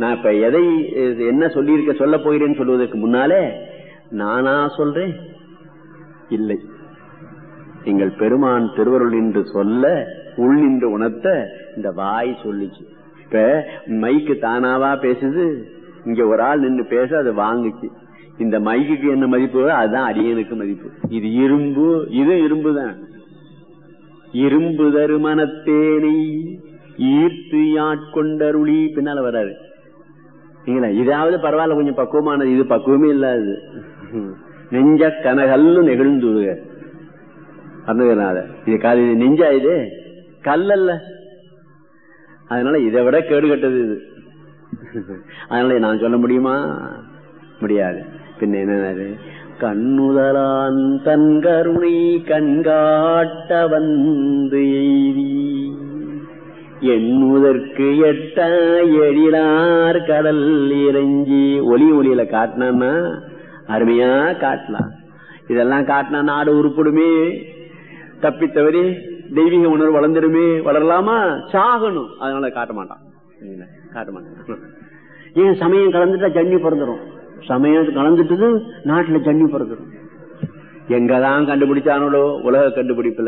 நான் இப்ப எதை இது என்ன சொல்லியிருக்க சொல்ல போகிறேன்னு சொல்லுவதற்கு முன்னாலே நானா சொல்றேன் இல்லை எங்கள் பெருமான் திருவருள் என்று சொல்ல உள் நின்று உணர்த்த இந்த வாய் சொல்லிச்சு இப்ப மைக்கு தானாவா பேசுது இங்க ஒரு ஆள் நின்று பேச அது வாங்குச்சு இந்த மைக்குக்கு என்ன மதிப்பு அதுதான் அடியனுக்கு மதிப்பு இது இரும்பு இது இரும்பு தான் இரும்பு தருமனத்தேனை ஈர்த்து ஆட்கொண்டருளி பின்னால வராரு நீங்களா இதாவது பரவாயில்ல கொஞ்சம் பக்குவமானது இது பக்குவமே இல்லாது நெஞ்ச கனகல்லு நெகிழ்ந்துருக அருணகிரிநாத இது கால இது நெஞ்சா இது கல்லல்ல அதனால இதை விட கேடு கட்டது இது அதனால நான் சொல்ல முடியுமா முடியாது பின்ன என்ன கண்ணுதலான் தன் கருணை கண்காட்ட வந்து எய்தி எண்ணுதற்கு எட்ட எழிலார் கடல் இறைஞ்சி ஒலி ஒலியில காட்டினா அருமையா காட்டலாம் இதெல்லாம் காட்டினா நாடு உருப்படுமே தப்பித்தவரே தெய்வீக உணர்வு வளர்ந்துருமே வளரலாமா சாகணும் அதனால காட்ட மாட்டான் காட்ட மாட்டான் ஏன் சமயம் கலந்துட்டா ஜன்னி பிறந்துடும் சமயம் கலந்துட்டது நாட்டுல ஜன்னி பிறந்துடும் எங்கதான் கண்டுபிடிச்சானோ உலக கண்டுபிடிப்புல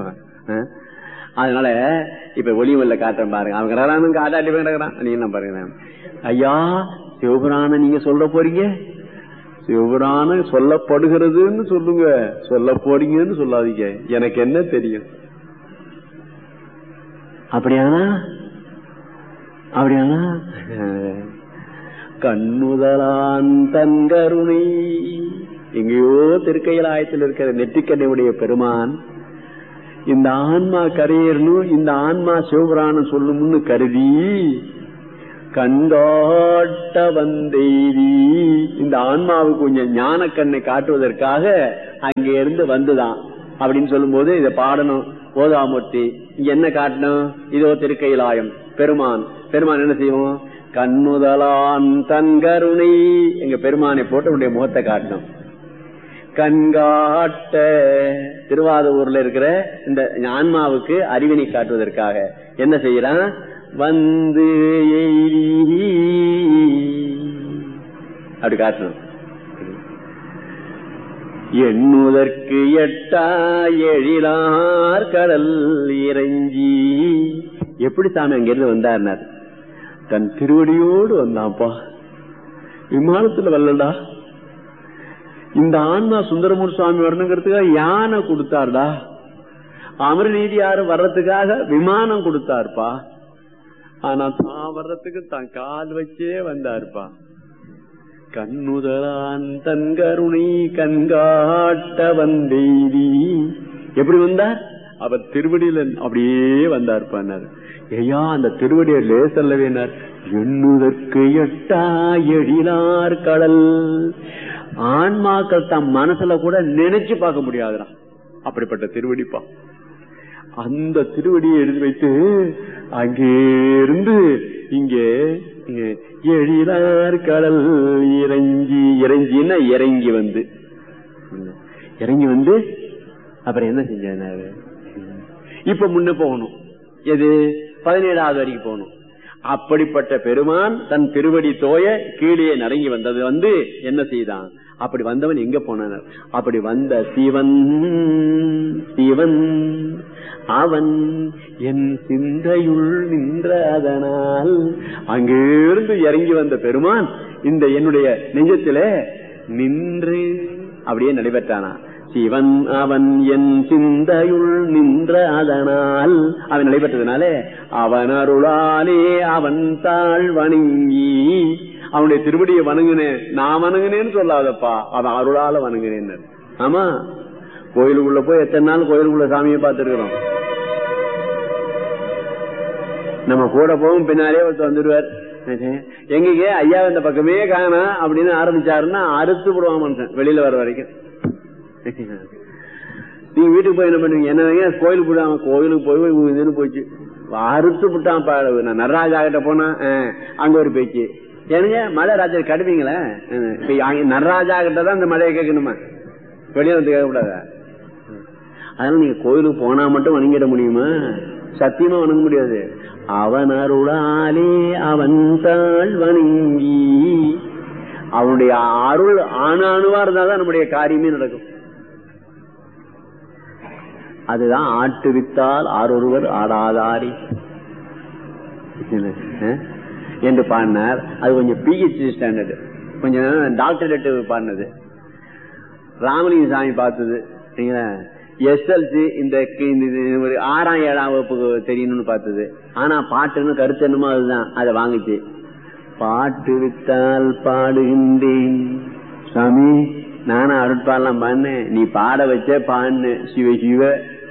அதனால இப்ப ஒளிவல்ல காட்டுறேன் பாருங்க அவங்க கடறானும் காட்டாட்டி கிடக்குறான் நீ என்ன பாருங்க ஐயா சிவபுராண நீங்க சொல்ல போறீங்க சிவபுராணம் சொல்லப்படுகிறதுன்னு சொல்லுங்க சொல்ல போறீங்கன்னு சொல்லாதீங்க எனக்கு என்ன தெரியும் அப்படியானா அப்படியானா கண்ணுதலான் தன் கருணை எங்கேயோ திருக்கையில் ஆயத்தில் இருக்கிற நெற்றிக்கண்ணையுடைய பெருமான் இந்த ஆன்மா கரையேறணும் இந்த ஆன்மா சிவபுராணம் சொல்லணும்னு கருதி கண்காட்ட வந்தெய்தி இந்த ஆன்மாவுக்கு கொஞ்சம் ஞான கண்ணை காட்டுவதற்காக அங்கே இருந்து வந்துதான் அப்படின்னு சொல்லும் போது இதை பாடணும் ஓதாமூர்த்தி இங்க என்ன காட்டணும் இதோ திருக்கையிலாயம் பெருமான் பெருமான் என்ன செய்வோம் கண்ணுதலான் தன் கருணை எங்க பெருமானை போட்டு உடைய முகத்தை காட்டணும் கண்காட்ட திருவாதூர்ல இருக்கிற இந்த ஆன்மாவுக்கு அறிவினை காட்டுவதற்காக என்ன செய்யறான் வந்து அப்படி காட்டணும் எண்ணுதற்கு எட்டா எழிலார் கடல் இறைஞ்சி எப்படி சாமி அங்கிருந்து வந்தார்னார் தன் திருவடியோடு வந்தான்ப்பா விமானத்துல வரலடா இந்த ஆன்மா சுந்தரமூர் சுவாமி வரணுங்கிறதுக்காக யானை கொடுத்தாருடா அமரநீதி யாரும் வர்றதுக்காக விமானம் கொடுத்தாருப்பா ஆனா தான் வர்றதுக்கு தான் கால் வச்சே வந்தாருப்பா கண்ணுதலான் தன் கருணை கண்காட்ட வந்தெய்தி எப்படி வந்தார் அவர் திருவடியில அப்படியே வந்தார் ஐயா அந்த திருவடியை லேசல்லவேனார் எண்ணுதற்கு எட்டா எழிலார் கடல் ஆன்மாக்கள் தம் மனசுல கூட நினைச்சு பார்க்க முடியாதுடா அப்படிப்பட்ட திருவடிப்பா அந்த திருவடியை எழுதி வைத்து அங்கே இருந்து இங்கே எழிலார் கடல் இறங்கி இறங்கின்னா இறங்கி வந்து இறங்கி வந்து அப்புறம் என்ன செஞ்சாரு இப்ப முன்ன போகணும் எது பதினேழாவது வரைக்கும் போகணும் அப்படிப்பட்ட பெருமான் தன் திருவடி தோய கீழே நரங்கி வந்தது வந்து என்ன செய்தான் அப்படி வந்தவன் எங்க போனான் அப்படி வந்த சிவன் சிவன் அவன் என் சிந்தையுள் நின்ற அதனால் அங்கிருந்து இறங்கி வந்த பெருமான் இந்த என்னுடைய நெஞ்சத்தில நின்று அப்படியே நடைபெற்றானா சிவன் அவன் என் சிந்தையுள் நின்ற அதனால் அவன் நடைபெற்றதுனாலே அவன் அருளாலே அவன் தாழ் வணங்கி அவனுடைய திருவடியை வணங்குனேன் நான் வணங்குனேன்னு சொல்லாதப்பா அவன் அருளால வணங்குனேன் ஆமா கோயிலுக்குள்ள போய் எத்தனை நாள் கோயிலுக்குள்ள சாமியை பார்த்திருக்கிறோம் நம்ம கூட போகும் பின்னாலே ஒருத்தர் வந்துடுவார் எங்கேயே ஐயா இந்த பக்கமே காணா அப்படின்னு ஆரம்பிச்சாருன்னா அறுத்து விடுவான் மனுஷன் வெளியில வர வரைக்கும் நீங்க வீட்டுக்கு போய் என்ன பண்ணுவீங்க என்ன கோயிலுக்கு போடாம கோயிலுக்கு போய் இதுன்னு போச்சு அறுத்து விட்டான் நான் நடராஜா கிட்ட போனா அங்க ஒரு பேச்சு ஏனுங்க மலை ராஜர் கடுவீங்களே இப்ப நடராஜா கிட்ட தான் இந்த மழையை கேட்கணுமா வெளியே வந்து கேட்கக்கூடாத அதனால நீங்க கோயிலுக்கு போனா மட்டும் வணங்கிட முடியுமா சத்தியமா வணங்க முடியாது அவன் அருளாலே அவன் தாழ் வணங்கி அவனுடைய அருள் ஆணாணுவா இருந்தாதான் நம்முடைய காரியமே நடக்கும் அதுதான் ஆட்டுவித்தால் ஆரொருவர் ஆடாதாரி என்று பாடினார் அது கொஞ்சம் பிஹெச்டி ஸ்டாண்டர்டு கொஞ்சம் டாக்டரேட் பாடினது ராமலிங்க சாமி பார்த்தது எஸ்எல்சி இந்த ஒரு ஆறாம் ஏழாம் வகுப்பு தெரியணும்னு பார்த்தது ஆனா பாட்டுன்னு கருத்து என்னமோ அதுதான் அதை வாங்குச்சு பாட்டு வித்தால் பாடுகின்றேன் சாமி நானும் அருட்பாடலாம் பாடினேன் நீ பாட வச்ச பாடு சிவ சிவ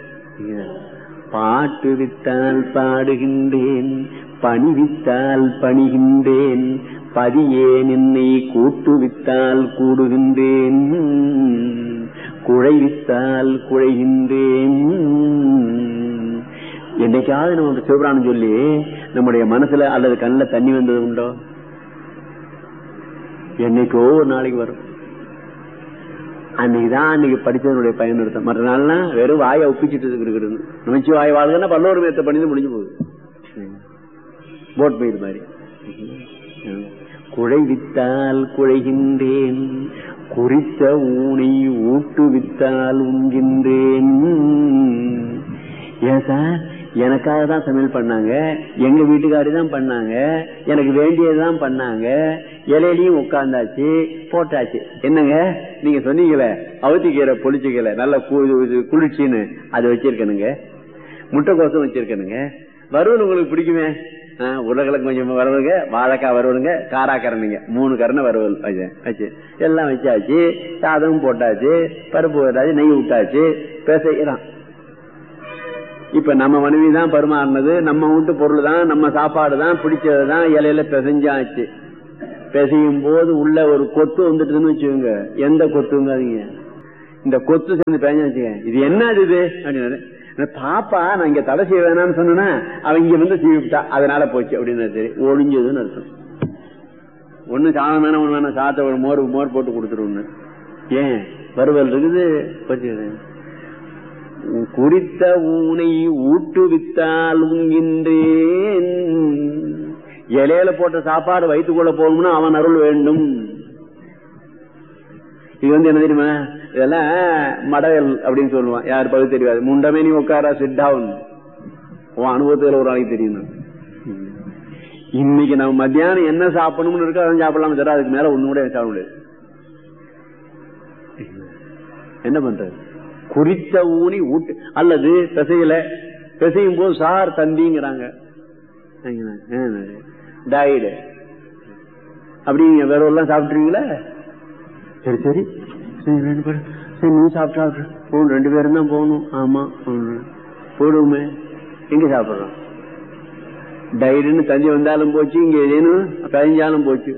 பாட்டு வித்தால் பாடுகின்றேன் பணி வித்தால் பணிகின்றேன் பதியேன் என்னை கூட்டு வித்தால் கூடுகின்றேன் குழைவித்தால் குழைகின்றேன் என்னைக்காவது நம்ம சிவபிராணம் சொல்லி நம்முடைய மனசுல அல்லது கண்ணில் தண்ணி வந்தது உண்டோ என்னைக்கோ ஒரு நாளைக்கு வரும் அன்னைக்குதான் அன்னைக்கு படிச்சதனுடைய பயன் எடுத்தோம் மற்ற நாள்லாம் வெறும் வாயை ஒப்பிச்சுட்டு இருக்கிறது நினைச்சு வாய் வாழ்கன்னா பல்லோரு மேத்த பண்ணி முடிஞ்சு போகுது போட் பயிர் மாதிரி குழைவித்தால் குழைகின்றேன் குறித்த ஊனை ஊட்டுவித்தால் உண்கின்றேன் ஏன் சார் எனக்காக தான் சமையல் பண்ணாங்க எங்க வீட்டுக்காரி தான் பண்ணாங்க எனக்கு வேண்டியதுதான் பண்ணாங்க இலையிலையும் உட்கார்ந்தாச்சு போட்டாச்சு என்னங்க நீங்க சொன்னீங்களே அவுத்திக்கீரை பொளிச்சுக்கீரை நல்ல குளிர்ச்சின்னு அது வச்சிருக்கணுங்க முட்டைக்கோசம் வச்சிருக்கணுங்க வறுவல் உங்களுக்கு பிடிக்குமே உருளைக்கிழங்கு கொஞ்சம் வரவங்க வாழைக்காய் வருவனுங்க காராக்கரணுங்க மூணு கரணை வறுவல் வச்சு எல்லாம் வச்சாச்சு சாதமும் போட்டாச்சு பருப்பு போட்டாச்சு நெய் விட்டாச்சு பேசுகிறான் இப்ப நம்ம மனைவி தான் பரிமாறினது நம்ம வீட்டு பொருள் தான் நம்ம சாப்பாடு தான் பிடிச்சது தான் இலையில பிசைஞ்சாச்சு பிசையும் போது உள்ள ஒரு கொத்து வந்துட்டுன்னு வச்சுக்கோங்க எந்த கொத்துங்காதீங்க இந்த கொத்து சேர்ந்து பேஞ்சா வச்சுக்க இது என்ன இது அப்படின்னு பாப்பா நான் இங்க தடை செய்ய வேணாம்னு சொன்னா அவன் இங்க வந்து சீவிட்டா அதனால போச்சு அப்படின்னு சரி ஒளிஞ்சதுன்னு அர்த்தம் ஒண்ணு சாதம் வேணா ஒண்ணு வேணா சாத்த ஒரு மோர் மோர் போட்டு கொடுத்துருவோன்னு ஏன் வறுவல் இருக்குது குறித்த ஊனை ஊட்டுவித்தால் உண்கின்றேன் இலையில போட்ட சாப்பாடு வயிற்றுக்குள்ள போகணும்னா அவன் அருள் வேண்டும் இது வந்து என்ன தெரியுமா இதெல்லாம் மடல் அப்படின்னு சொல்லுவான் யார் பகுதி தெரியாது முண்டமே நீ உட்காரா சிட் டவுன் உன் அனுபவத்துல ஒரு நாளைக்கு தெரியும் இன்னைக்கு நம்ம மத்தியானம் என்ன சாப்பிடணும்னு இருக்கோ அதான் சாப்பிடலாம் சார் அதுக்கு மேல ஒண்ணு கூட சாப்பிட முடியாது என்ன பண்றது குறித்த ஊனி ஊட்டு அல்லது பிசையில பிசையும் போது சார் தந்திங்கிறாங்க டாய்டு அப்படிங்க வேற எல்லாம் சாப்பிட்டுருவீங்களா சரி சரி சரி ரெண்டு பேரும் சரி நீ சாப்பிட்டு சாப்பிட்டு போகணும் ரெண்டு பேரும் தான் போகணும் ஆமா போடுவோமே எங்க சாப்பிடுறோம் டைடுன்னு தஞ்சி வந்தாலும் போச்சு இங்க ஏதேனும் பதிஞ்சாலும் போச்சு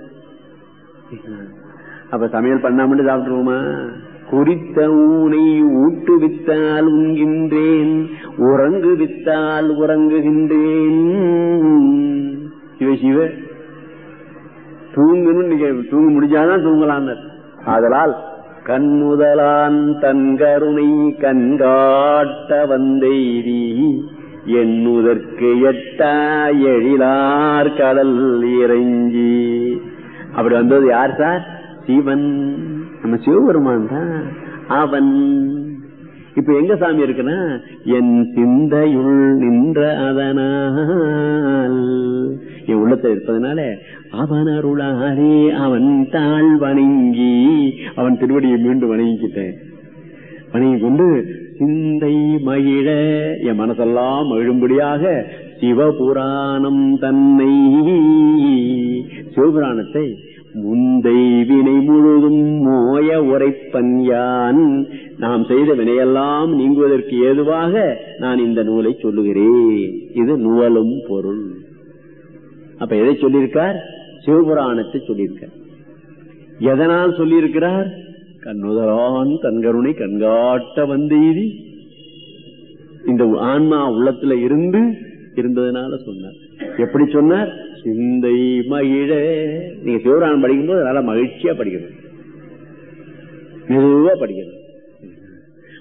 அப்ப சமையல் பண்ணாமட்டு சாப்பிட்டுருவோமா குறித்த ஊனை ஊட்டுவித்தால் உண்கின்றேன் உறங்கு வித்தால் உறங்குகின்றேன் சிவ சிவ தூங்கணும் நீங்க தூங்க முடிஞ்சாதான் தூங்கலாம் அதனால் கண்முதலான் தன் கருணை கண்காட்ட வந்தெய்தி எண்ணுதற்கு எட்டா எழிலார் கடல் இறைஞ்சி அப்படி வந்தது யார் சார் சிவன் நம்ம சிவபெருமான் தான் அவன் இப்ப எங்க சாமி இருக்குன்னா என் சிந்தையுள் நின்ற அதனால் என் உள்ளத்தில் இருப்பதனால அவன் அருளாரே அவன் தாழ் வணங்கி அவன் திருவடியை மீண்டும் வணங்கிக்கிட்டேன் வணங்கி கொண்டு சிந்தை மகிழ என் மனசெல்லாம் மகிழும்படியாக சிவபுராணம் தன்னை சிவபுராணத்தை முந்தை வினை முழுதும் மோய உரைப்பன் யான் நாம் செய்த வினையெல்லாம் நீங்குவதற்கு ஏதுவாக நான் இந்த நூலை சொல்லுகிறேன் இது நுவலும் பொருள் அப்ப எதை சொல்லியிருக்கார் சிவபுராணத்தை சொல்லியிருக்கார் எதனால் சொல்லியிருக்கிறார் கண்ணுதலான் கண்கருணை கண்காட்ட வந்தெய்தி இந்த ஆன்மா உள்ளத்துல இருந்து இருந்ததுனால சொன்னார் எப்படி சொன்னார் சிந்தை மகிழ நீங்க சிவராணம் படிக்கும்போது நல்லா மகிழ்ச்சியா படிக்கணும் மெதுவா படிக்கணும்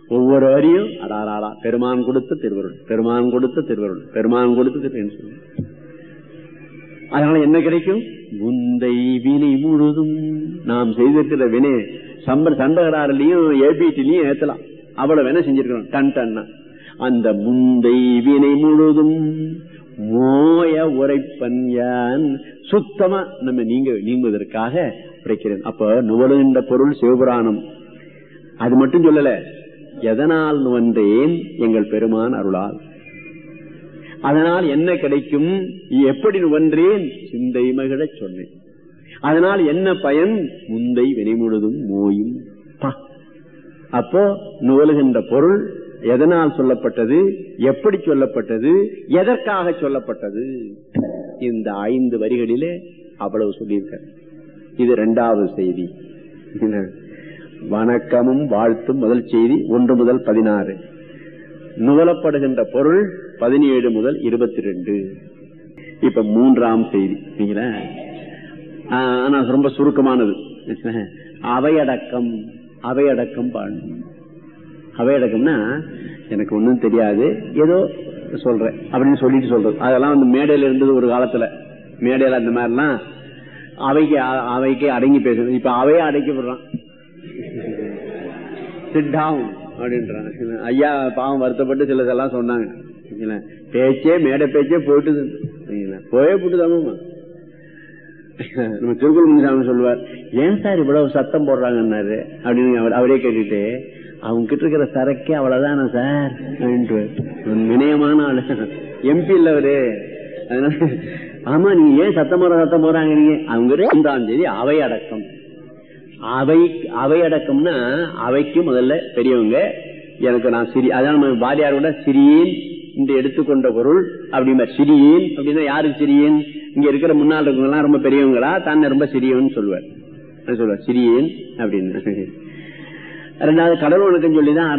ஒவ்வொரு வரியும் அடாராடா பெருமான் கொடுத்த திருவருள் பெருமான் கொடுத்த திருவருள் பெருமான் கொடுத்த திருவருள் அதனால என்ன கிடைக்கும் முந்தை வினை முழுதும் நாம் செய்திருக்கிற வினை சம்பர் சண்டகராரிலையும் ஏபிடிலையும் ஏத்தலாம் அவ்வளவு வேணா செஞ்சிருக்கிறோம் டன் டன்னா அந்த முந்தை வினை முழுதும் மோய உரைப்பன் யான் சுத்தமா நம்ம நீங்க நீங்குவதற்காக உரைக்கிறேன் அப்ப நுவலுகின்ற பொருள் சிவபுராணம் அது மட்டும் சொல்லல எதனால் நுவன்றேன் எங்கள் பெருமான் அருளால் அதனால் என்ன கிடைக்கும் எப்படி நுவன்றேன் சிந்தை மகிழ சொன்னேன் அதனால் என்ன பயன் முந்தை வினை முழுதும் மோயும் அப்போ நுவலுகின்ற பொருள் எதனால் சொல்லப்பட்டது எப்படி சொல்லப்பட்டது எதற்காக சொல்லப்பட்டது இந்த ஐந்து வரிகளிலே அவ்வளவு சொல்லியிருக்க இது இரண்டாவது செய்தி வணக்கமும் வாழ்த்தும் முதல் செய்தி ஒன்று முதல் பதினாறு நுவலப்படுகின்ற பொருள் பதினேழு முதல் இருபத்தி ரெண்டு இப்ப மூன்றாம் செய்தி ஆனா ரொம்ப சுருக்கமானது அவையடக்கம் அவையடக்கம் பாடணும் அவையடக்கம்னா எனக்கு ஒன்னும் தெரியாது ஏதோ சொல்றேன் அப்படின்னு சொல்லிட்டு சொல்றது அதெல்லாம் வந்து மேடையில இருந்தது ஒரு காலத்துல மேடையில அந்த மாதிரிலாம் அவைக்கு அவைக்கு அடங்கி பேசணும் இப்ப அவையே அடைக்கப்படுறான் சிட் டவுன் அப்படின்றான் ஐயா பாவம் வருத்தப்பட்டு சிலதெல்லாம் சொன்னாங்க பேச்சே மேடை பேச்சே போயிட்டு போயே போட்டுதாமா நம்ம திருக்குள் முனிசாமி சொல்லுவார் ஏன் சார் இவ்வளவு சத்தம் போடுறாங்கன்னாரு அப்படின்னு அவரே கேட்டுட்டு அவங்க கிட்ட இருக்கிற சரக்கே அவ்வளவுதானா சார் வினயமான ஆளு எம்பி இல்ல அவரு அதனால ஆமா நீங்க ஏன் சத்தம் போற சத்தம் போறாங்க நீங்க அவங்க ரெண்டாம் தேதி அவை அடக்கம் அவை அவை அடக்கம்னா அவைக்கு முதல்ல பெரியவங்க எனக்கு நான் சிறி அதான் நம்ம பாலியாரோட சிறியேன் இந்த எடுத்துக்கொண்ட பொருள் அப்படிமா சிறியேன் அப்படின்னா யாருக்கு சிறியேன் இங்க இருக்கிற முன்னால் இருக்கவங்க எல்லாம் ரொம்ப பெரியவங்களா தான் ரொம்ப சிறியவன் சொல்லுவார் சொல்லுவார் சிறியேன் அப்படின்னு ரெண்டாவது கடவுள் வணக்கம் சொல்லிதான்